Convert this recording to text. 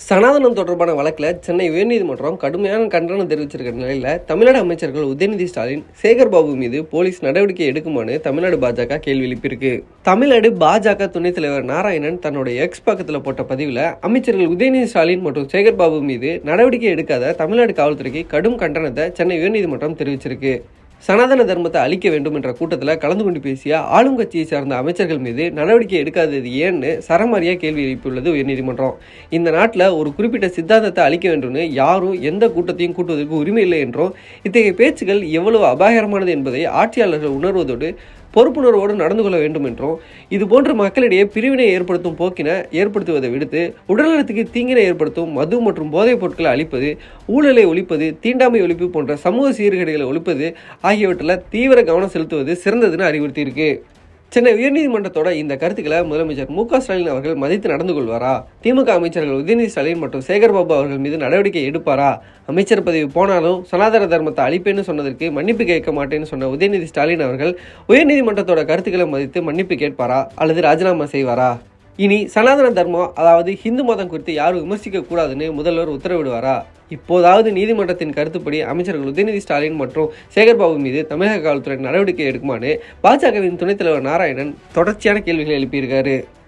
சனாதனம் தொடர்பான வழக்கில் சென்னை உயர்நீதிமன்றம் கடுமையான கண்டனம் தெரிவிச்சிருக்கிற நிலையில் தமிழ்நாடு அமைச்சர்கள் உதயநிதி ஸ்டாலின் சேகர் பாபு மீது போலீஸ் நடவடிக்கை எடுக்குமாறு தமிழ்நாடு பாஜக கேள்வி எழுப்பியிருக்கு தமிழ்நாடு பாஜக துணைத் தலைவர் நாராயணன் தன்னுடைய எக்ஸ் பக்கத்தில் போட்ட பதிவில் அமைச்சர்கள் உதயநிதி ஸ்டாலின் மற்றும் சேகர் பாபு மீது நடவடிக்கை எடுக்காத தமிழ்நாடு காவல்துறைக்கு கடும் கண்டனத்தை சென்னை உயர்நீதிமன்றம் தெரிவிச்சிருக்கு சனாதன தர்மத்தை அழிக்க வேண்டும் என்ற கூட்டத்தில் கலந்து கொண்டு பேசிய ஆளுங்கட்சியை சார்ந்த அமைச்சர்கள் மீது நடவடிக்கை எடுக்காதது ஏன்னு சரமாரியாக கேள்வி எழுப்பியுள்ளது உயர்நீதிமன்றம் இந்த நாட்டில் ஒரு குறிப்பிட்ட சித்தாந்தத்தை அழிக்க வேண்டும்னு யாரும் எந்த கூட்டத்தையும் கூட்டுவதற்கு உரிமை இல்லை என்றும் இத்தகைய பேச்சுகள் எவ்வளவு அபாயகரமானது என்பதை ஆட்சியாளர்கள் உணர்வதோடு பொறுப்புணர்வோடு நடந்து கொள்ள வேண்டும் என்றும் இது போன்ற மக்களிடையே பிரிவினை ஏற்படுத்தும் போக்கினை ஏற்படுத்துவதை விடுத்து உடல்நலத்துக்கு தீங்கினை ஏற்படுத்தும் மது மற்றும் போதைப் பொருட்களை அழிப்பது ஊழலை ஒழிப்பது தீண்டாமை ஒழிப்பு போன்ற சமூக சீர்கேடுகளை ஒழிப்பது ஆகியவற்றில் தீவிர கவனம் செலுத்துவது சிறந்ததுன்னு அறிவுறுத்தியிருக்கு சென்னை உயர்நீதிமன்றத்தோட இந்த கருத்துக்களை முதலமைச்சர் மு க ஸ்டாலின் அவர்கள் மதித்து நடந்து கொள்வாரா திமுக அமைச்சர்கள் உதயநிதி ஸ்டாலின் மற்றும் சேகர்பாபு அவர்கள் மீது நடவடிக்கை எடுப்பாரா அமைச்சர் பதவி போனாலும் சனாதன தர்மத்தை அழிப்பேன்னு சொன்னதற்கு மன்னிப்பு கேட்க மாட்டேன்னு சொன்ன உதயநிதி ஸ்டாலின் அவர்கள் உயர்நீதிமன்றத்தோட கருத்துக்களை மதித்து மன்னிப்பு கேட்பாரா அல்லது ராஜினாமா செய்வாரா இனி சனாதன தர்மம் அதாவது ஹிந்து மதம் குறித்து யாரும் விமர்சிக்க கூடாதுன்னு முதல்வர் உத்தரவிடுவாரா இப்போதாவது நீதிமன்றத்தின் கருத்துப்படி அமைச்சர்கள் உதயநிதி ஸ்டாலின் மற்றும் சேகர்பாபு மீது தமிழக காவல்துறை நடவடிக்கை எடுக்குமாறு பாஜகவின் துணைத் தலைவர் நாராயணன் தொடர்ச்சியான கேள்விகளை எழுப்பியிருக்காரு